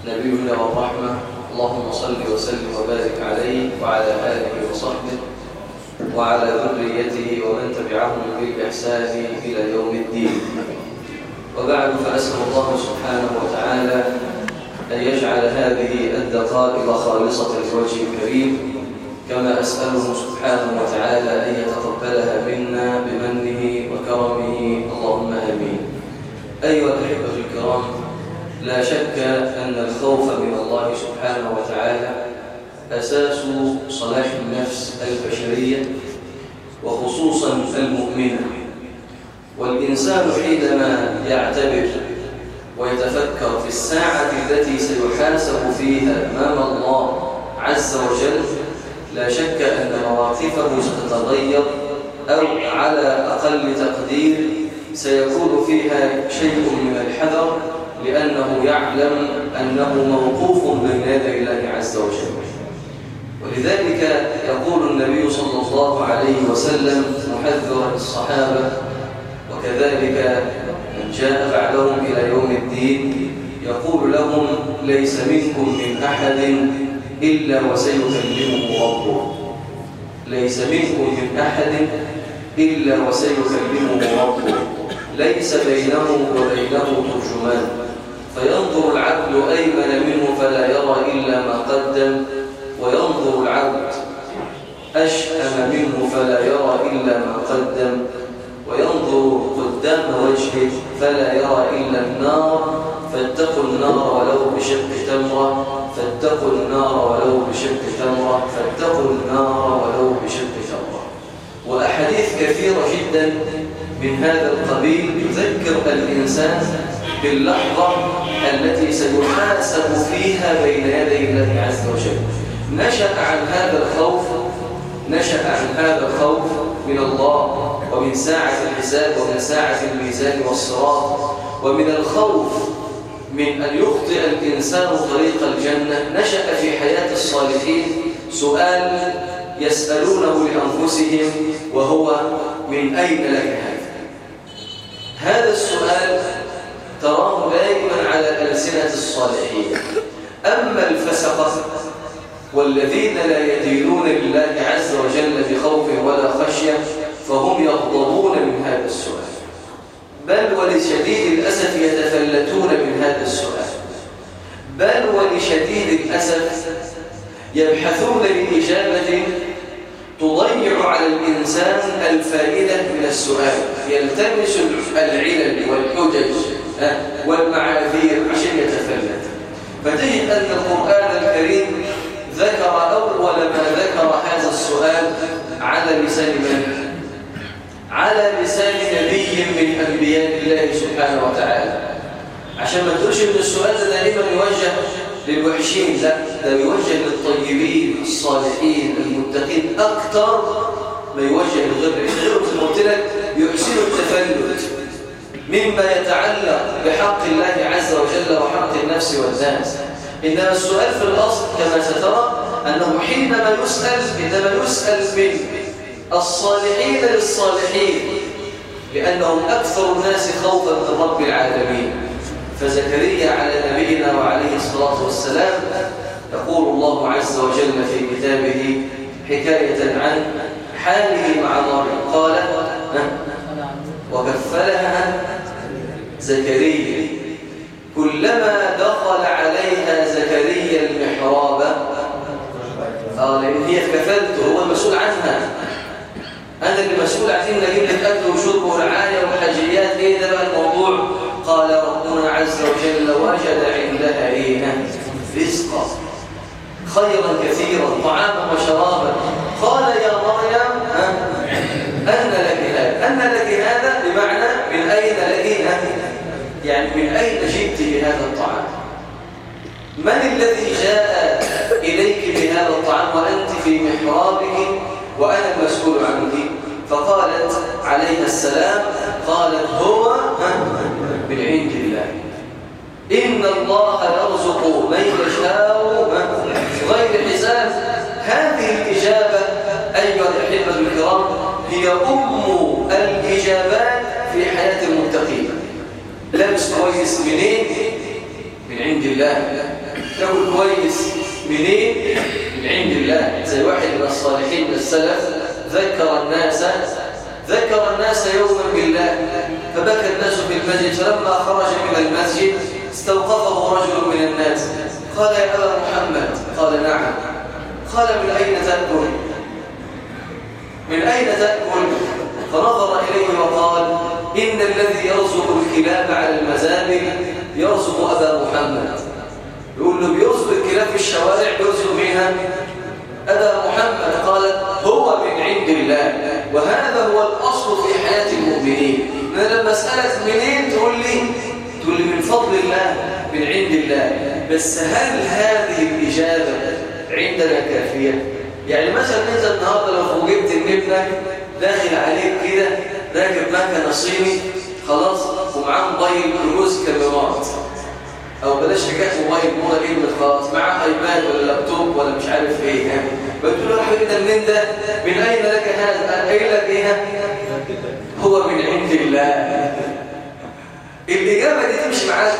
نبينا والرحمة اللهم صل وسلم وبارك عليه وعلى آله وصحبه وعلى ذريته ومن تبعهم بالإحسان إلى يوم الدين وبعد فأسأل الله سبحانه وتعالى أن يجعل هذه الدقائق خالصة لوجه الكريم كما أسأله سبحانه وتعالى أن يتقبلها منا بمنه وكرمه اللهم آمين أيها الأحبة الكرام لا شك أن الخوف من الله سبحانه وتعالى أساس صلاح النفس البشرية وخصوصا المؤمنة والإنسان حينما يعتبر ويتفكر في الساعة التي سيحاسب فيها أمام الله عز وجل لا شك أن مواقفه ستتغير أو على أقل تقدير سيكون فيها شيء من الحذر لأنه يعلم أنه موقوف بين يدي الله عز وجل ولذلك يقول النبي صلى الله عليه وسلم محذرا الصحابة وكذلك من جاء بعدهم إلى يوم الدين يقول لهم ليس منكم من أحد إلا وسيكلمه ربه ليس منكم من أحد إلا وسيكلمه ربه ليس بينه وبينه ترجمان فينظر العبد أيمن منه فلا يرى إلا ما قدم وينظر العبد أشأم منه فلا يرى إلا ما قدم وينظر قدام وجهه فلا يرى إلا النار فاتقوا النار ولو بشق تمرة فاتقوا النار ولو بشق تمرة فاتقوا النار ولو بشق تمرة وأحاديث كثيرة جدا من هذا القبيل يذكر الإنسان باللحظة التي سيحاسب فيها بين يدي الله عز وجل نشأ عن هذا الخوف نشأ عن هذا الخوف من الله ومن ساعة الحساب ومن ساعة الميزان والصراط ومن الخوف من أن يخطئ الإنسان طريق الجنة نشأ في حياة الصالحين سؤال يسألونه لأنفسهم وهو من أين لك هذا؟ هذا السؤال تراه دائما على ألسنة الصالحين أما الفسقة والذين لا يدينون لله عز وجل بخوف ولا خشية فهم يغضبون من هذا السؤال بل ولشديد الأسف يتفلتون من هذا السؤال بل ولشديد الأسف يبحثون لإجابة تضيع على الإنسان الفائدة من السؤال يلتمس العلل والحجج والمعاذير عشان يتفلت فتجد أن القرآن الكريم ذكر أول ما ذكر هذا السؤال على لسان من؟ على لسان نبي من أنبياء الله سبحانه وتعالى عشان ما تقولش ان السؤال ده دائما يوجه للوحشين لا ده يوجه للطيبين الصالحين المتقين أكثر ما يوجه للغير غيره زي ما قلت لك يحسنوا التفلت مما يتعلق بحق الله عز وجل وحق النفس والناس إنما السؤال في الأصل كما سترى أنه حينما يسأل إنما يسأل من الصالحين للصالحين لأنهم أكثر الناس خوفا من رب العالمين فزكريا على نبينا وعليه الصلاة والسلام يقول الله عز وجل في كتابه حكاية عن حاله مع مريم قال وكفلها زكريا كلما دخل عليها زكريا المحراب اه لان هي كفلته هو المسؤول عنها انا اللي مسؤول عايزين نجيب لك اكل وشرب ورعايه وحاجيات ايه ده بقى الموضوع قال ربنا عز وجل وجد عندها ايه رزقا خيرا كثيرا طعاما وشرابا قال يا مريم أن لك هذا أن لك هذا بمعنى من أين لك يعني من أين جئت بهذا الطعام من الذي جاء إليك بهذا الطعام وأنت في محرابك وأنا المسؤول عنك فقالت عليه السلام قالت هو من عند الله إن الله يرزق من يشاء غير حساب هذه الإجابة أيها الأحبة الكرام هي أم الإجابات في حياة المتقين لابس كويس منين؟ من عند الله تاكل كويس منين من عند الله زي واحد من الصالحين من السلف ذكر الناس ذكر الناس يوما بالله فبكى الناس في المسجد فلما خرج من المسجد استوقفه رجل من الناس قال يا أبا محمد قال نعم قال من أين تأكل من أين تأكل فنظر إليه وقال إن الذي يرزق الكلاب على المزابل يرزق أبا محمد يقول له بيرزق الكلاب في الشوارع بيرزق منها أبا محمد قال هو من عند الله وهذا هو الأصل في حياة المؤمنين أنا لما أسألك منين تقول لي تقول لي من فضل الله من عند الله بس هل هذه الإجابة عندنا كافية؟ يعني مثلا أنت النهاردة لو فوجئت إن ابنك داخل عليك كده راكب مكنة صيني خلاص ومعاه موبايل بجوز كاميرات او بلاش حكايه موبايل موضه كلمه خلاص معاه ايباد ولا لابتوب ولا مش عارف ايه يعني بتقول له يا حبيبي ده منين ده من اين لك هذا قال قايل لك ايه هو من عند الله الاجابه دي تمشي معاك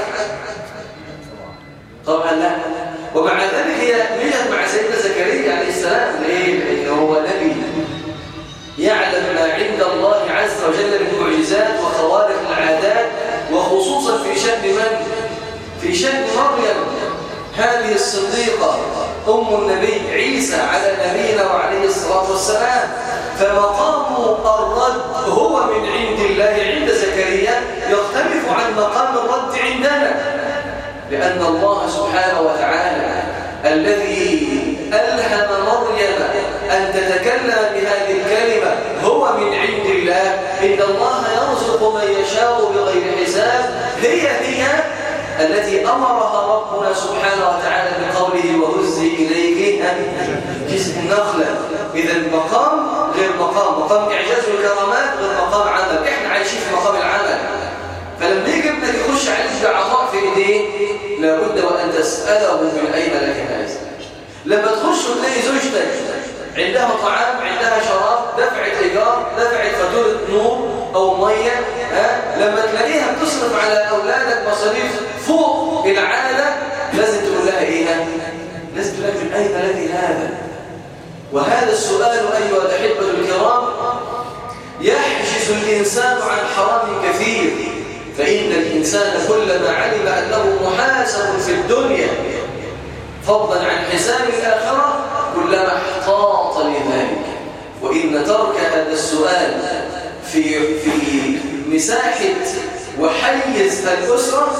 طبعا لا ومع ذلك هي مشت مع سيدنا زكريا عليه السلام ليه لان هو نبي يعلم ما عند الله عز وجل من معجزات وخوارق العادات وخصوصا في شأن من في شأن مريم هذه الصديقة أم النبي عيسى على نبينا وعليه الصلاة والسلام فمقام الرد هو من عند الله عند زكريا يختلف عن مقام الرد عندنا لأن الله سبحانه وتعالى الذي ألهم مريم أن تتكلم بهذه الكلمة هو من عند الله إن الله يرزق من يشاء بغير حساب هي هي التي أمرها ربنا سبحانه وتعالى بقوله وهزي إليك جزء النخلة إذا المقام غير مقام مقام إعجاز الكرامات غير مقام عمل إحنا عايشين في مقام العمل فلما يجي ابنك يخش عليك بعطاء في ايديه لابد وان تساله من اين لك هذا لما تخش وتلاقي زوجتك عندها طعام عندها شراب دفعت ايجار دفعت فاتوره نور او ميه ها لما تلاقيها بتصرف على اولادك مصاريف فوق العاده لازم تقول لها ايه لازم تقول لها من اين لك هذا وهذا السؤال ايها الاحبه الكرام يحجز الانسان عن حرام كثير فإن الإنسان كلما علم أنه محاسب في الدنيا فضلا عن حساب الآخرة كلما احتاط لذلك وإن ترك هذا السؤال في في مساحة وحيز الأسرة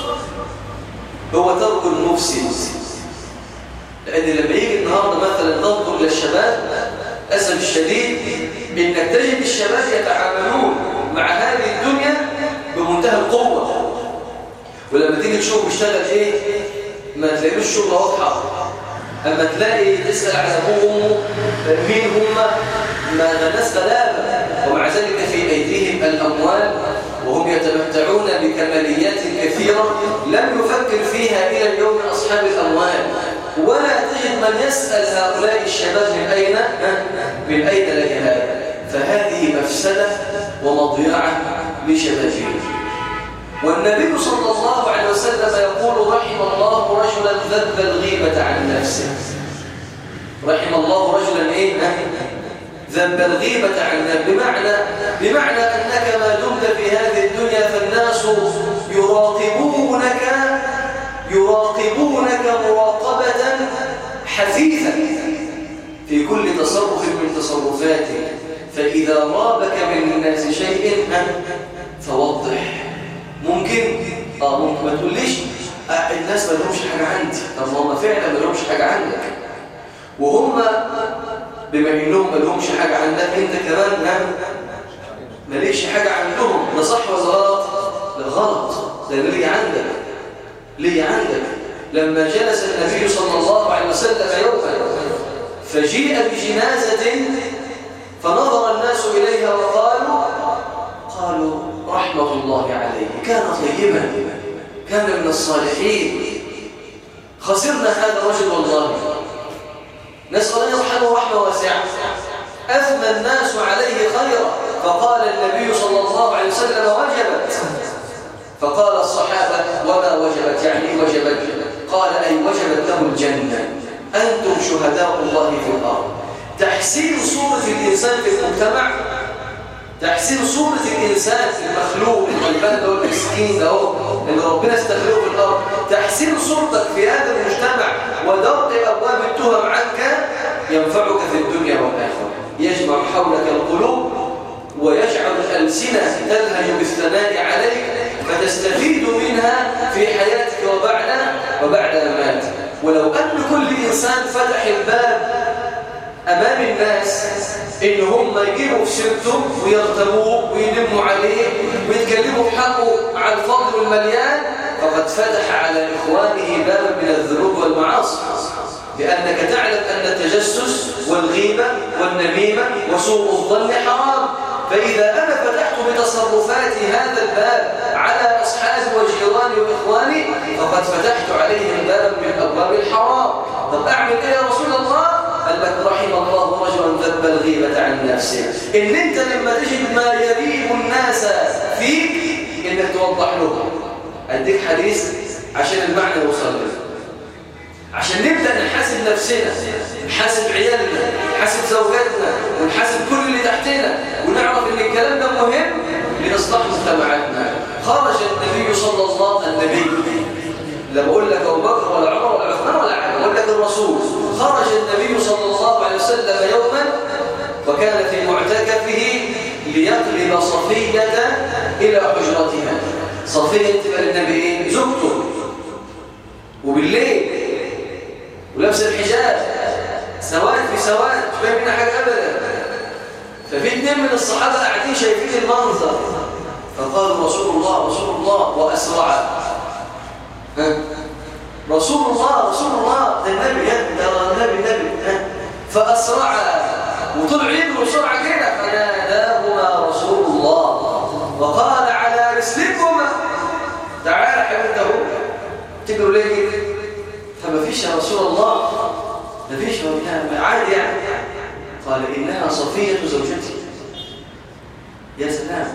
هو ترك المفسد لأن لما يجي النهاردة مثلا تنظر للشباب أسف الشديد إنك تجد الشباب يتعاملون مع هذه الدنيا بمنتهى القوة ولما تيجي تشوف بيشتغل ايه ما تلاقيش الشغل واضحة اما تلاقي تسأل على ابوه وامه مين هم ما ناس غلابة ومع ذلك في ايديهم الاموال وهم يتمتعون بكماليات كثيرة لم يفكر فيها الى اليوم اصحاب الاموال ولا تجد من يسأل هؤلاء الشباب من اين من اين لك هذا فهذه مفسدة ومضيعة لشبابهم والنبي صلى الله عليه وسلم يقول رحم الله رجلا ذب الغيبة عن نفسه رحم الله رجلا ايه ذب الغيبة عن نفسه بمعنى بمعنى أنك ما دمت في هذه الدنيا فالناس يراقبونك يراقبونك مراقبة حثيثة في كل تصرف من تصرفاتك فإذا رابك من الناس شيء فوضح ممكن اه ممكن ما تقوليش آه الناس ما لهمش حاجة عندي طب هم فعلا ما لهمش حاجة عندك وهم بما انهم ما لهمش حاجة عندك انت كمان ها مالكش حاجة عندهم ده صح ولا غلط؟ ده غلط ده ليه عندك ليه عندك لما جلس النبي صلى الله عليه وسلم يوما فجيء بجنازة فنظر الناس إليها وقالوا قالوا رحمة الله عليه كان طيبا كان من الصالحين خسرنا هذا الرجل والله نسأل أن يرحمه رحمة واسعة أثنى الناس عليه خيرا فقال النبي صلى الله عليه وسلم وجبت فقال الصحابة وما وجبت يعني وجبت قال أي وجبت له الجنة أنتم شهداء الله في الأرض تحسين صورة الإنسان في المجتمع تحسين صورة الإنسان المخلوق الغلبان ده والمسكين ده اللي ربنا استخلقه في الأرض تحسين صورتك في هذا المجتمع ودرء أبواب التهم عنك ينفعك في الدنيا والآخرة يجمع حولك القلوب ويجعل الألسنة تلهج بالثناء عليك فتستفيد منها في حياتك وبعد وبعد مماتك ولو أن كل إنسان فتح الباب أمام الناس إن هم يجيبوا في سيرته ويغتبوه ويلموا عليه ويتكلموا في حقه على الفضل والمليان فقد فتح على إخوانه بابا من الذنوب والمعاصي لأنك تعلم أن التجسس والغيبة والنميمة وسوء الظن حرام فإذا أنا فتحت بتصرفاتي هذا الباب على أصحابي وجيراني وإخواني فقد فتحت عليهم بابا من أبواب الحرام طب أعمل إيه يا رسول الله؟ قال لك رحم الله رجلا ذب الغيبة عن نفسه إن أنت لما تجد ما يريب الناس فيك إنك توضح لهم أديك حديث عشان المعنى يوصل له عشان نبدأ نحاسب نفسنا نحاسب عيالنا نحاسب زوجاتنا ونحاسب كل اللي تحتنا ونعرف ان الكلام ده مهم لإصلاح مجتمعاتنا خرج النبي صلى الله عليه وسلم النبي لا بقول لك ابو بكر ولا عمر ولا عثمان ولا علي بقول لك الرسول خرج النبي صلى الله عليه وسلم يوما وكان في معتكفه ليقلب صفية إلى حجرتها صفية تبقى النبي ايه؟ زوجته وبالليل ولبس الحجاب سواد في سواد مش باين منها حاجة أبدا ففي اثنين من الصحابة قاعدين شايفين المنظر فقالوا رسول الله رسول الله وأسرع رسول الله رسول الله ده النبي ده النبي النبي فأسرع وطلع يجروا بسرعة كده فناداهما رسول الله وقال على رسلكما تعال حبيبته تجروا ليه فما فيش يا رسول الله ما فيش عادي يعني قال إنها صفية زوجتي يا سلام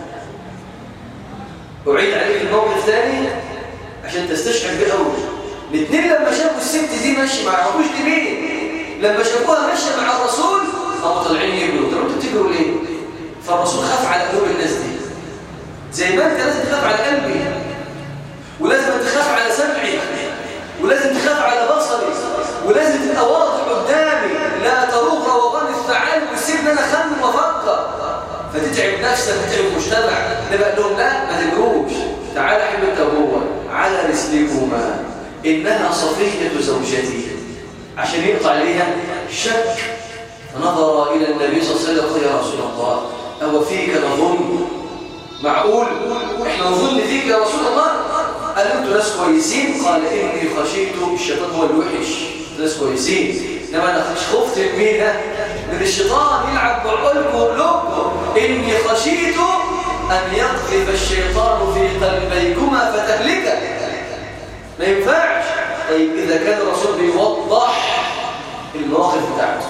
أعيد عليك الموقف ثاني عشان تستشعر بيه قوي الاثنين لما شافوا الست دي ماشيه مع ابوش دي مين لما شافوها ماشيه مع الرسول قاموا طالعين يجروا طب انتوا بتجروا ليه فالرسول خاف على قلوب الناس دي زي ما انت لازم تخاف على قلبي ولازم تخاف على سمعي ولازم تخاف على بصري ولازم تبقى واضح قدامي لا تروغ روغان الثعالب وتسيبني انا اخمن وافكر فتتعب نفسك وتتعب المجتمع نبقى لهم لا ما تجروش تعال حب انت وهو على رسلكما انها صفيه زوجتي عشان يقطع عليها شك فنظر الى النبي صلى الله عليه وسلم يا رسول الله او فيك نظن معقول احنا نظن فيك يا رسول الله قال انتوا ناس كويسين قال اني خشيت الشيطان هو الوحش ناس كويسين انما انا خفت من مين من الشيطان يلعب بعقولكم وقلوبكم اني خشيت ان يقذف الشيطان في قلبيكما فتهلكا ما ينفعش طيب اذا كان الرسول بيوضح المواقف بتاعته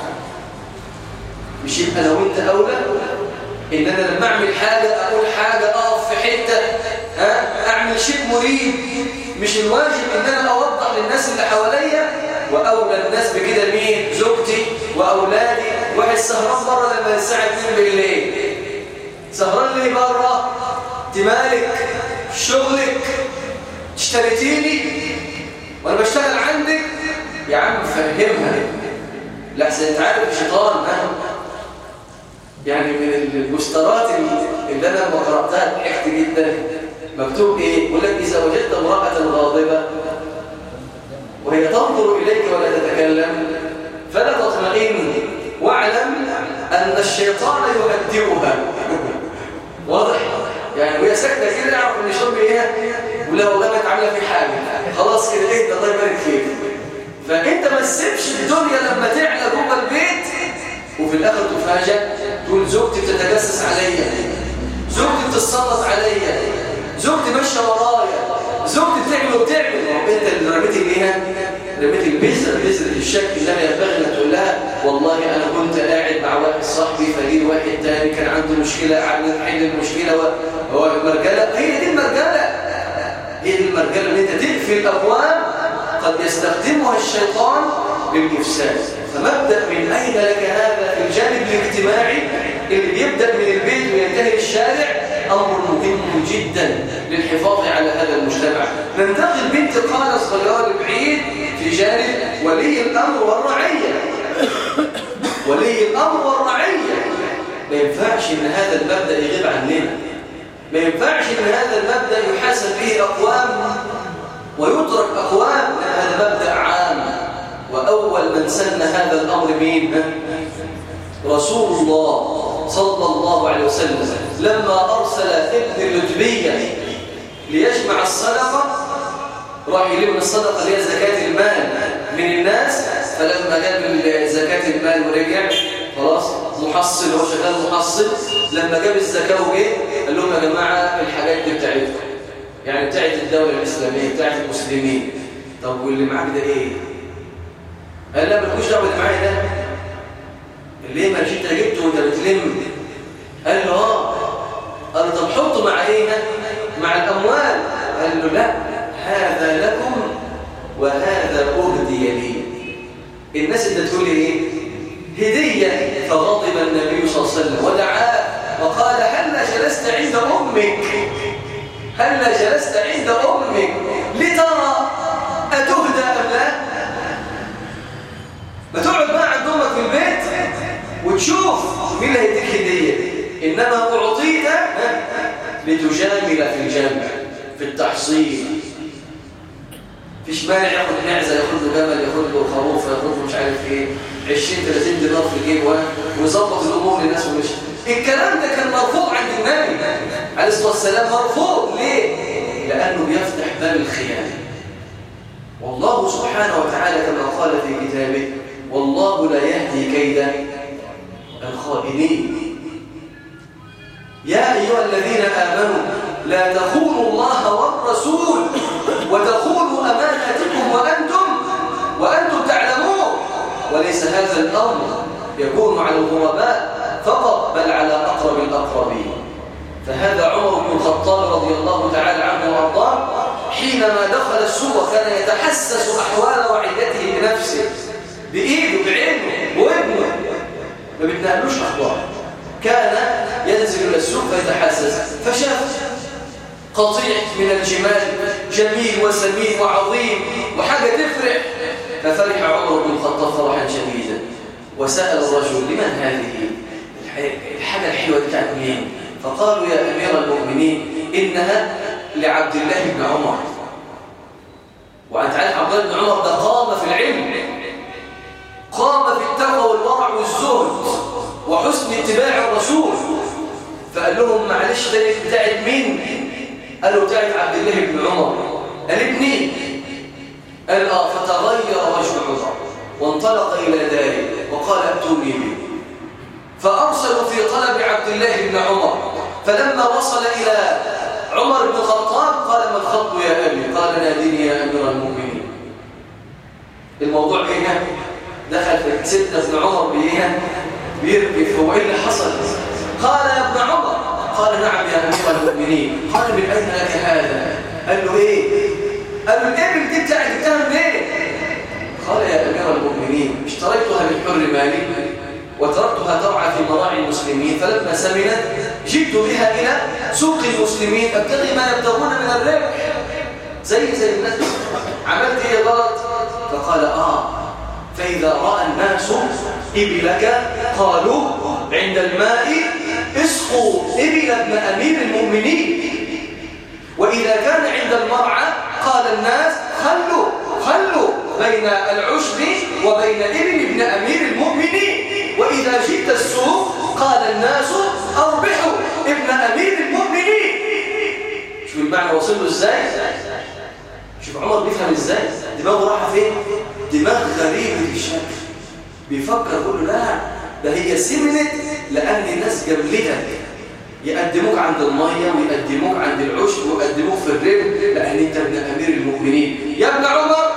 مش يبقى لو انت اولى ان انا لما اعمل حاجه اقول حاجه اقف في حته ها اعمل شيء مريب مش الواجب ان انا اوضح للناس اللي حواليا واولى الناس بكده مين زوجتي واولادي واحد سهران بره لما الساعه 2 بالليل سهران لي بره تمالك شغلك اشتريتيني وانا بشتغل عندك يا عم فهمها لحسن انت عارف الشيطان ها يعني من المسترات اللي انا لما قراتها ضحكت جدا مكتوب ايه يقول لك اذا وجدت امراه غاضبه وهي تنظر اليك ولا تتكلم فلا تطمئن واعلم ان الشيطان يهدئها واضح يعني وهي ساكته كده يعرف ان الشرب ايه ولا والله ما اتعامله في حاجه خلاص كده ايه الله يبارك فيك فانت ما تسيبش الدنيا لما تعلى جوه البيت وفي الاخر تفاجئ تقول زوجتي بتتجسس عليا زوجتي بتتسلط عليا زوجتي ماشيه ورايا زوجتي بتعمل وبتعمل انت اللي رميت الايه رميت البذره بذره الشك اللي انا ينبغي انك تقول لها والله انا كنت قاعد مع واحد صاحبي فجي واحد تاني كان عنده مشكله قعدنا نحل المشكله هو مرجله هي دي المرجله هي دي المرجله ان انت تقفل الابواب قد يستخدمها الشيطان للإفساد فمبدأ من أين لك هذا في الجانب الاجتماعي اللي بيبدأ من البيت وينتهي الشارع أمر مهم جدا للحفاظ على هذا المجتمع ننتقل بانتقال صغير بعيد في جانب ولي الأمر والرعية ولي الأمر والرعية ما ينفعش إن هذا المبدأ يغيب عننا ما ينفعش إن هذا المبدأ يحاسب به أقوام ويترك أقوام هذا مبدأ عام وأول من سن هذا الأمر مين؟ رسول الله صلى الله عليه وسلم لما أرسل ابن اللتبية ليجمع الصدقة راح يلم الصدقة اللي هي زكاة المال من الناس فلما جاب زكاة المال ورجع خلاص محصل هو شغال محصل لما جاب الزكاة وجه قال لهم يا جماعة الحاجات دي بتاعتكم يعني بتاعت الدولة الإسلامية بتاعت المسلمين طب واللي معاك ده ايه؟ قال لا مالكوش دعوة اللي معايا ده ليه ما انت جبته وانت بتلم قال له اه قال له طب حطه مع ايه مع الاموال قال له لا هذا لكم وهذا اهدي لي الناس اللي تقول ايه هديه فغضب النبي صلى الله عليه وسلم ودعاه وقال هل جلست عند امك هل جلست عند امك لترى اتهدى ام لا ما تقعد بقى عند امك في البيت وتشوف مين اللي هيديك هديه انما اعطيت لتجامل في الجمع في التحصيل فيش مانع ياخد معزه ياخد له جمل ياخد له خروف ياخد له مش عارف ايه 20 30 دينار في الجيب ويظبط الامور للناس ومش الكلام ده كان مرفوض عند النبي عليه الصلاه والسلام مرفوض ليه؟ لانه بيفتح باب الخيانه والله سبحانه وتعالى كما قال في كتابه والله لا يهدي كيد الخائنين يا أيها الذين آمنوا لا تخونوا الله والرسول وتخونوا أماناتكم وأنتم وأنتم تعلمون وليس هذا الأمر يكون على الغرباء فقط بل على أقرب الأقربين فهذا عمر بن الخطاب رضي الله تعالى عنه وأرضاه حينما دخل السوق كان يتحسس أحوال رعيته بنفسه بإيده بعينه بودنه ما بتنقلوش أخبار كان ينزل إلى السوق فيتحسس فشاف قطيع من الجمال جميل وسمين وعظيم وحاجة تفرح ففرح عمر بن الخطاب فرحا شديدا وسأل الرجل لمن هذه الحاجة الحلوة بتاعت مين فقالوا يا أمير المؤمنين إنها لعبد الله بن عمر وأنت عارف عبد الله بن عمر ده قام في العلم قام في التقوى والورع والزهد وحسن اتباع الرسول فقال لهم معلش ده بتاعت مين قالوا بتاعت عبد الله بن عمر قال ابني قال اه فتغير وجه عمر وانطلق الى داره وقال اتوني به فارسلوا في طلب عبد الله بن عمر فلما وصل الى عمر بن الخطاب قال ما الخط يا ابي قال ناديني يا امير المؤمنين الموضوع ايه دخل في سيدنا ابن عمر بايه بيركف هو ايه اللي حصل قال يا ابن عمر قال نعم يا امير المؤمنين قال من اين لك هذا قال له ايه قال له الابل دي بتاعت جبتها منين قال يا امير المؤمنين اشتريتها من حر مالي وتركتها ترعى في مراعي المسلمين فلما سمنت جئت بها الى سوق المسلمين ابتغي ما يبتغون من الربح زي زي الناس عملت ايه غلط فقال اه فإذا رأى الناس إبلك قالوا عند الماء اسقوا إبل ابن أمير المؤمنين وإذا كان عند المرعى قال الناس خلوا خلوا بين العشب وبين ابن ابن أمير المؤمنين وإذا جئت السوق قال الناس أربحوا ابن أمير المؤمنين شوف المعنى وصل له إزاي شوف عمر بيفهم إزاي دماغه راحة فين دماغ غريب الشكل بيفكر يقول له لا ده هي سمنت لأن الناس جملتك يقدموك عند المية ويقدموك عند العشب ويقدموك في الرب لأن أنت ابن أمير المؤمنين يا ابن عمر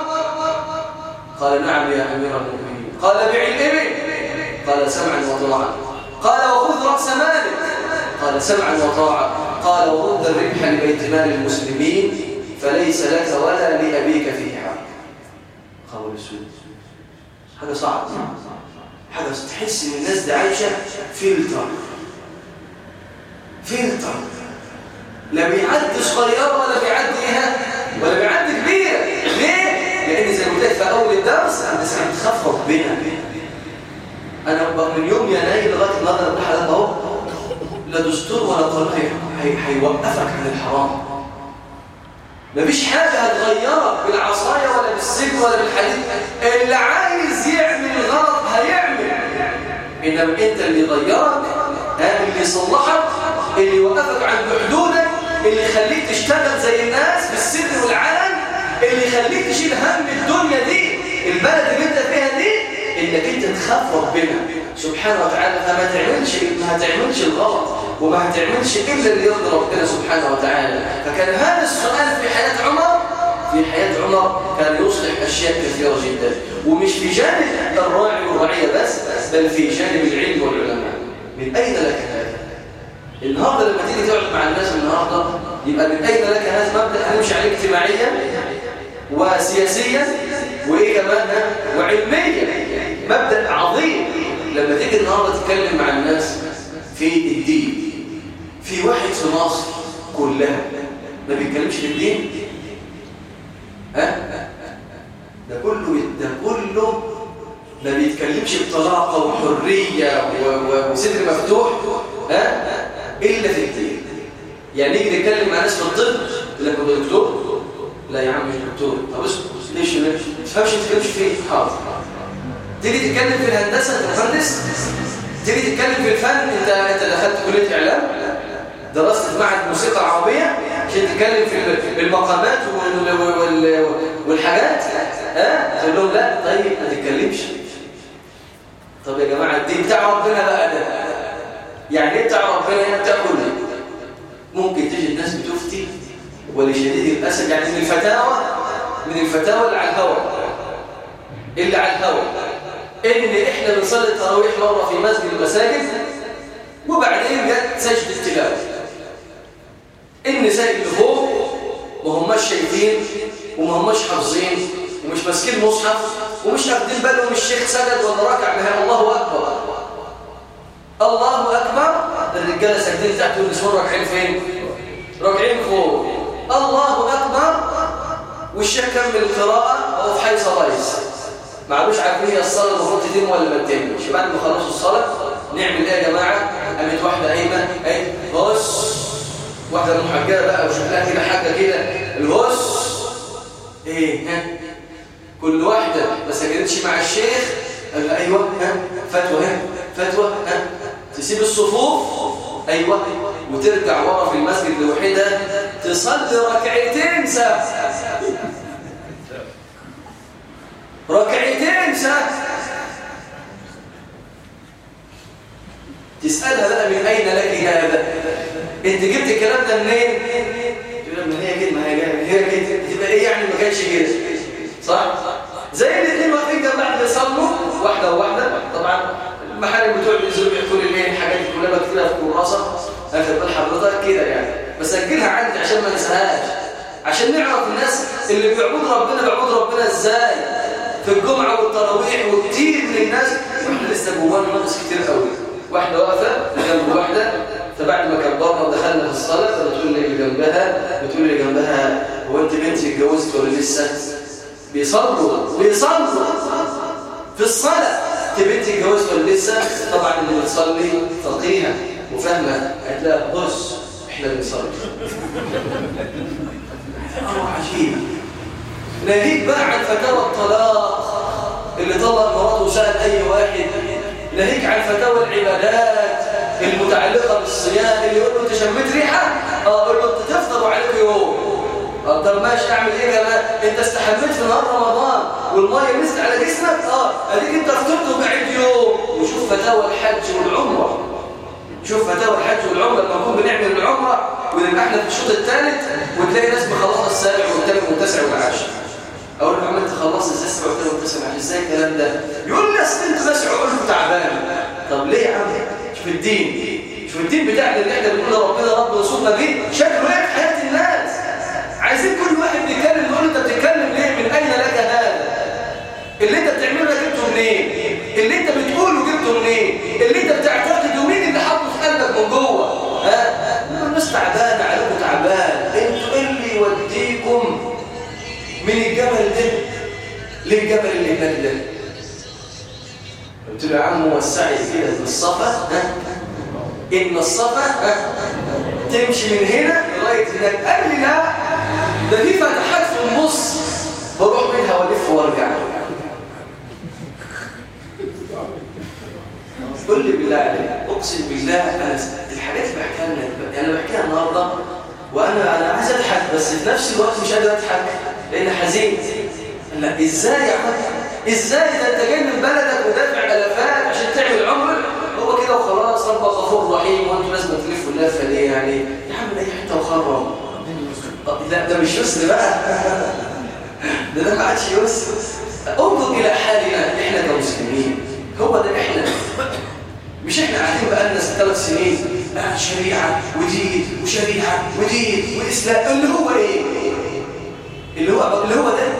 قال نعم يا أمير المؤمنين قال بيع الإبل قال سمعا وطاعا قال وخذ رأس مالك قال سمعا وطاعا قال ورد الربح لبيت مال المسلمين فليس لك ولا لأبيك فيه حق خبر السود حاجة صعبة حاجة تحس ان الناس دي عايشة فلتر فلتر لا بيعدي صغيرة ولا بيعدي ايه ولا بيعدي كبيرة ليه؟ لان زي ما قلت في اول الدرس الناس بتخاف ربنا انا من يوم يناير لغايه النهارده بقول لحضرتك اهو لا دستور ولا قانون هيوقفك عن الحرام مفيش حاجة هتغيرك بالعصاية ولا بالسجن ولا بالحديد اللي عايز يعمل غلط هيعمل إنما أنت اللي يغيرك اللي يصلحك اللي يوقفك عند حدودك اللي يخليك تشتغل زي الناس بالسر والعلن اللي يخليك تشيل هم الدنيا دي البلد اللي انت فيها دي انك انت تخاف ربنا سبحانه وتعالى فما تعملش ما هتعملش الغلط وما هتعملش الا اللي يرضي ربنا سبحانه وتعالى فكان هذا السؤال في حياه عمر في حياه عمر كان يصلح اشياء كثيره جدا ومش في جانب الراعي والرعيه بس بل في جانب العلم والعلماء من اين لك هذا النهارده لما تيجي تقعد مع الناس النهارده يبقى من اين لك هذا مبدا نمشي عليه اجتماعيا وسياسيا وايه كمان وعلميا مبدا عظيم لما تيجي النهارده تتكلم مع الناس في الدين في واحد في مصر كلها ما بيتكلمش في الدين ها ده كله ده كله ما بيتكلمش بطلاقه وحريه وصدر مفتوح ها الا في الدين يعني نيجي نتكلم مع ناس في الطب يقول لك هو دكتور لا يا عم مش دكتور طب اسكت ليش ما تفهمش ما تتكلمش فيه حاضر تيجي تتكلم في الهندسه انت مهندس تيجي تتكلم في الفن انت انت دخلت كليه اعلام درست في معهد موسيقى عربيه عشان تتكلم في المقامات والحاجات ها تقول لهم لا طيب ما تتكلمش طب يا جماعه الدين بتاع ربنا بقى ده يعني ايه بتاع ربنا يعني بتاع كله ممكن تجي الناس بتفتي ولشديد الاسف يعني من الفتاوى من الفتاوى اللي على الهواء اللي على الهواء ان احنا بنصلي التراويح مره في مسجد المساجد وبعدين جت سجد التلاوه النساء اللي فوق ما هماش شايفين وما هماش حافظين ومش ماسكين مصحف ومش واخدين بالهم الشيخ سجد ولا ركع بها الله اكبر الله اكبر الرجاله ساجدين تحت والنسوان راكعين فين راكعين فوق الله اكبر والشيخ كمل القراءه وهو في حيث رئيس ما عادوش عارفين هي الصلاه المفروض تتم ولا ما تتمش بعد ما خلصوا الصلاه نعمل ايه يا جماعه قامت واحده قايمه اهي بص واحده محجبه بقى وشكلها كده حاجه كده الهص ايه ها كل واحده ما سجدتش مع الشيخ قال لها ايوه ها فتوى ها فتوى ها تسيب الصفوف ايوه وترجع ورا في المسجد لوحدها تصلي ركعتين ساعه ركعتين ساعه تسالها بقى من اين لك هذا انت جبت الكلام ده منين تقول ما هي كده ما هي هي كده تبقى ايه يعني ما كانش كده صح زي الاثنين واقفين جنب بعض بيصلوا واحده وواحده طبعا المحارم بتوع بينزلوا بيحكوا لي الايه الحاجات دي كلها بكتبها في كراسه اخد بال حضرتك كده يعني بسجلها عندي عشان ما ننساهاش عشان نعرف الناس اللي بيعبدوا ربنا بيعبدوا ربنا ازاي في الجمعه والتراويح وكتير من الناس واحنا لسه جوانا ناقص كتير قوي واحده واقفه جنب واحده فبعد ما كبرنا ودخلنا في الصلاه فبتقول لي اللي جنبها بتقول لي جنبها هو انت بنتي اتجوزت ولا لسه بيصلوا بيصلوا في الصلاه انت بنتي اتجوزت ولا لسه طبعا اللي بتصلي فقيهه وفاهمه قالت لها بص احنا بنصلي امر عجيب ناهيك بقى عن فتاوى الطلاق اللي طلق مراته وسال اي واحد ناهيك عن فتاوى العبادات المتعلقة بالصيام اللي يقول له انت شميت ريحة اه اقول له انت تفطر عليك يوم اه طب ماشي اعمل ايه يا جماعه انت استحميت في نهار رمضان والميه نزلت على جسمك اه اديك انت فطرت وقعدت يوم وشوف فتاوى الحج والعمره شوف فتاوى الحج والعمره لما نكون بنعمل العمره ونبقى احنا في الشوط الثالث وتلاقي ناس مخلصه السابع والثامن والتاسع والعاشر اقول له عم انت خلصت ازاي السابع والثامن والتاسع والعاشر ازاي الكلام ده يقول لي اصل انت بس عقولكم تعبان طب ليه يا عم شوف الدين شوف الدين بتاعنا اللي احنا بنقول ربنا رب رسولنا دي شكله ايه في حياه الناس عايزين كل واحد بيتكلم نقول انت بتتكلم ليه من اين لك هذا ليه الجبل اللي هناك ده قلت له يا عم هو السعي كده من الصفا ها ان الصفا ها تمشي من هنا لغايه هناك قال لي لا ده في فتحات في النص بروح منها والف وارجع قل لي بالله عليك اقسم بالله انا الحاجات اللي بحكيها لك انا بحكيها النهارده وانا انا عايز اضحك بس في نفس الوقت مش قادر اضحك لان حزين لا ازاي يا عم ازاي ده انت جاي من بلدك ودافع الافات عشان تعمل عمر هو كده وخلاص رب غفور رحيم وانتوا لازم تلفوا اللفه دي يعني يا عم اي حته وخرم لا ده مش يسر بقى ده ده ما عادش يسر انظر الى حالنا احنا كمسلمين هو ده احنا مش احنا قاعدين بقالنا ثلاث سنين آه شريعه ودين وشريعه ودين واسلام اللي هو ايه اللي هو اللي هو ده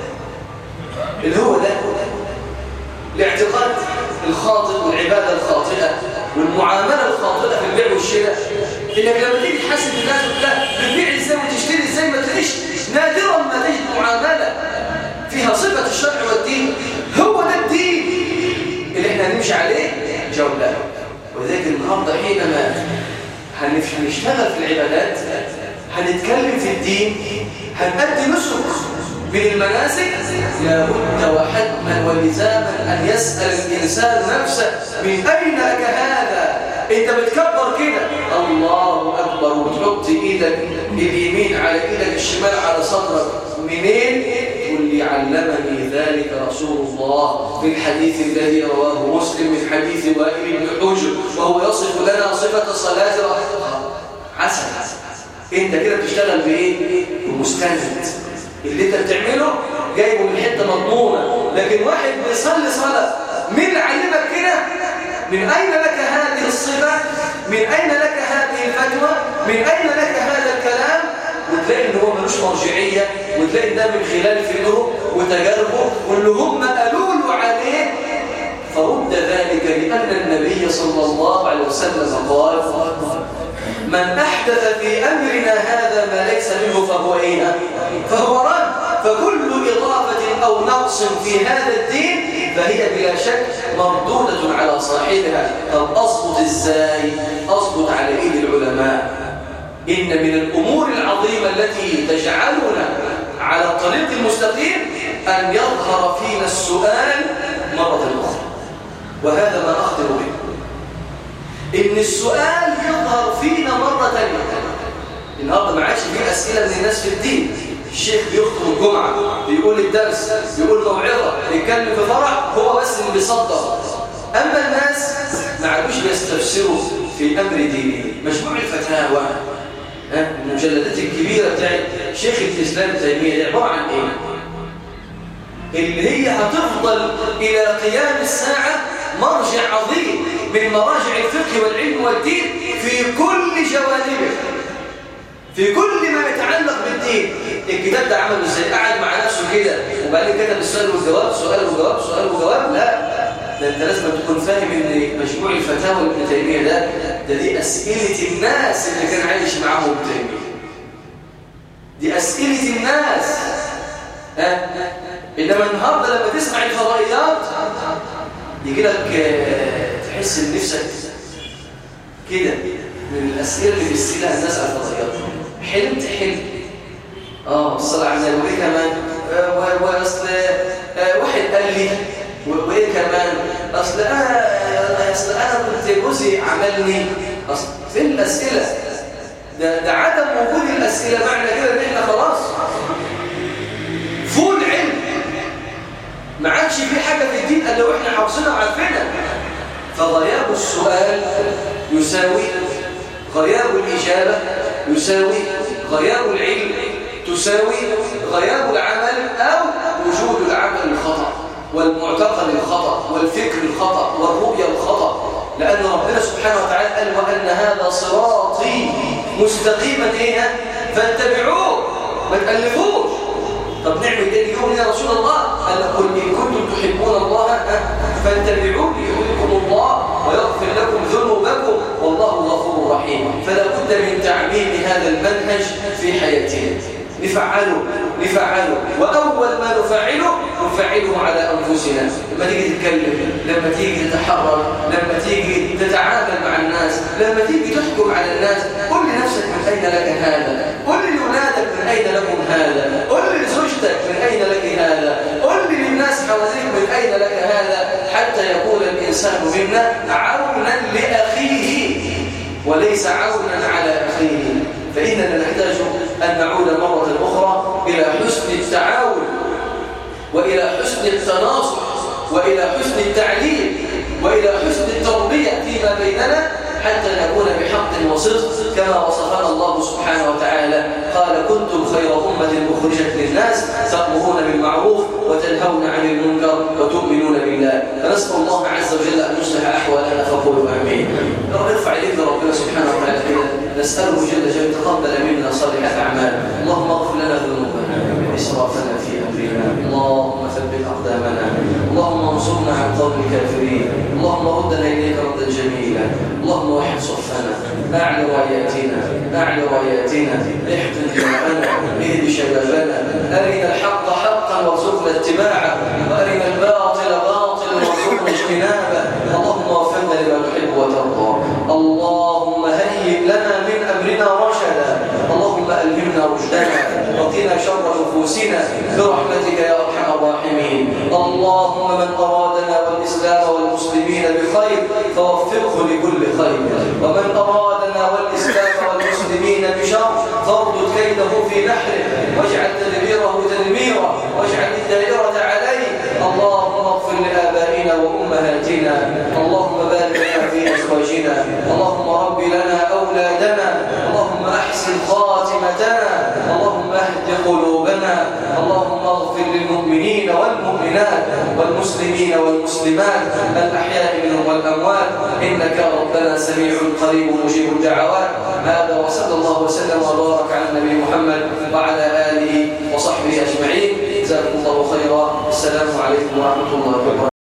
اللي هو ده الاعتقاد الخاطئ والعباده الخاطئه والمعامله الخاطئه في البيع والشراء انك لما تيجي تحاسب الناس وتقول بتبيع ازاي وتشتري ازاي ما تلاقيش نادرا ما تجد معامله فيها صفه الشرع والدين هو ده الدين اللي احنا هنمشي عليه جاوب لا وذلك النهارده حينما هنشتغل في العبادات هنتكلم في الدين هنأدي نسك من المناسك لابد وحتما ولزاما أن يسأل الإنسان نفسه من أين لك هذا أنت بتكبر كده الله أكبر وتحط إيدك اليمين على إيدك الشمال على صدرك منين تقول لي علمني ذلك رسول الله في الحديث الذي رواه مسلم من حديث وائل بن حجر وهو يصف لنا صفة صلاة حسن انت كده بتشتغل بايه بمستند اللي انت بتعمله جايبه من حته مضمونه لكن واحد بيصلي صلاه مين اللي علمك كده من اين لك هذه الصفه من اين لك هذه الفتوى من اين لك هذا الكلام وتلاقي ان هو ملوش مرجعيه وتلاقي ده من خلال فكره وتجاربه واللي هم قالوا له عليه فرد ذلك لان النبي صلى الله عليه وسلم قال من أحدث في أمرنا هذا ما ليس منه فهو إيه؟ فهو رد فكل إضافة أو نقص في هذا الدين فهي بلا شك مردودة على صاحبها طب أصبط إزاي؟ أصبط على إيد العلماء إن من الأمور العظيمة التي تجعلنا على الطريق المستقيم أن يظهر فينا السؤال مرة أخرى وهذا ما أخطر به ان السؤال يظهر فينا مرة تانية النهارده ما عادش فيه اسئله من الناس في الدين الشيخ بيخطب الجمعه بيقول الدرس بيقول موعظه بيتكلم في فرح هو بس اللي بيصدر اما الناس ما عادوش بيستفسروا في امر ديني مجموع الفتاوى المجلدات الكبيره بتاعت شيخ الاسلام تيميه دي عباره عن ايه اللي هي هتفضل الى قيام الساعه مرجع عظيم من مراجع الفقه والعلم والدين في كل جوانبه في كل ما يتعلق بالدين الكتاب ده عمله ازاي قعد مع نفسه كده وبعدين كتب السؤال والجواب سؤال وجواب سؤال وجواب لا ده انت لازم تكون فاهم ان مجموع الفتاوى ابن تيميه ده ده دي اسئله الناس اللي كان عايش معاهم ابن تيميه دي اسئله الناس ها انما النهارده لما تسمع الفضائيات يجي لك تحس ان نفسك كده من الاسئله اللي بيسالها الناس على الفضائيات حلمت حلم اه الصلاه على النبي وايه كمان واصل واحد قال لي وايه كمان اصل انا اصل انا كنت جوزي عملني اصل فين الاسئله ده ده عدم وجود الاسئله معنى كده ان احنا خلاص فول علم ما عادش في حاجه في الدين الا واحنا حافظينها وعارفينها فغياب السؤال يساوي غياب الإجابة يساوي غياب العلم تساوي غياب العمل أو وجود العمل الخطأ والمعتقد الخطأ والفكر الخطأ والرؤية الخطأ لأن ربنا سبحانه وتعالى قال وأن هذا صراطي مستقيما إيه فاتبعوه ما تألفوش طب نعمل ايه اليوم يا رسول الله قال قل ان كنتم تحبون الله فاتبعوني يحببكم الله ويغفر لكم ذنوبكم والله غفور رحيم فلا بد من تعميم هذا المنهج في حياتنا نفعله نفعله وأول ما نفعله نفعله على أنفسنا لما تيجي تتكلم لما تيجي تتحرك لما تيجي تتعامل مع الناس لما تيجي تحكم على الناس قل لنفسك من أين لك هذا قل لأولادك من أين لكم هذا قل لزوجتك من أين لك هذا قل للناس حواليك من أين لك هذا حتى يكون الإنسان منا عونا لأخيه وليس عونا على أخيه فإننا نحتاج أن نعود مرة أخرى إلى حسن التعاون وإلى حسن التناصح وإلى حسن التعليم وإلى حسن التربية فيما بيننا حتى نكون بحق وصدق كما وصفنا الله سبحانه وتعالى قال كنتم خير أمة أخرجت للناس تأمرون بالمعروف وتنهون عن المنكر وتؤمنون بالله فنسأل الله عز وجل أن يصلح أحوالنا فقولوا آمين رب ارفع إليك ربنا سبحانه وتعالى كده نسأله جل جلاله تقبل منا صالح الأعمال اللهم اغفر لنا ذنوبنا وإسرافنا في أمرنا اللهم ثبت أقدامنا اللهم انصرنا عن قوم الكافرين اللهم ردنا إليك ردا جميلا اللهم وحد صفنا أعلى راياتنا أعلى راياتنا احقن دماءنا اهد شبابنا أرنا الحق حقا وارزقنا اتباعه وأرنا الباطل باطلا وارزقنا اجتنابه اللهم وفقنا لما تحب وترضى اللهم هيئ لنا من أمرنا رشدا اللهم ألهمنا رشدنا وقنا شر نفوسنا برحمتك يا أرحم الراحمين اللهم من أرادنا والإسلام والمسلمين بخير فوفقه لكل خير ومن أرادنا والإسلام والمسلمين بشر فاردد كيده في نحره واجعل تدبيره تدميرا واجعل الدائرة عليه اللهم اغفر لآبائنا وأمهاتنا اللهم بارك لنا في أزواجنا اللهم رب لنا أولادنا اللهم أحسن خاتمتنا اللهم اهد قلوبنا اللهم اغفر للمؤمنين والمؤمنات والمسلمين والمسلمات الأحياء منهم والأموات إنك ربنا سميع قريب مجيب الدعوات هذا وصلى الله وسلم وبارك على النبي محمد وعلى آله وصحبه أجمعين جزاكم الله خيرا السلام عليكم ورحمة الله وبركاته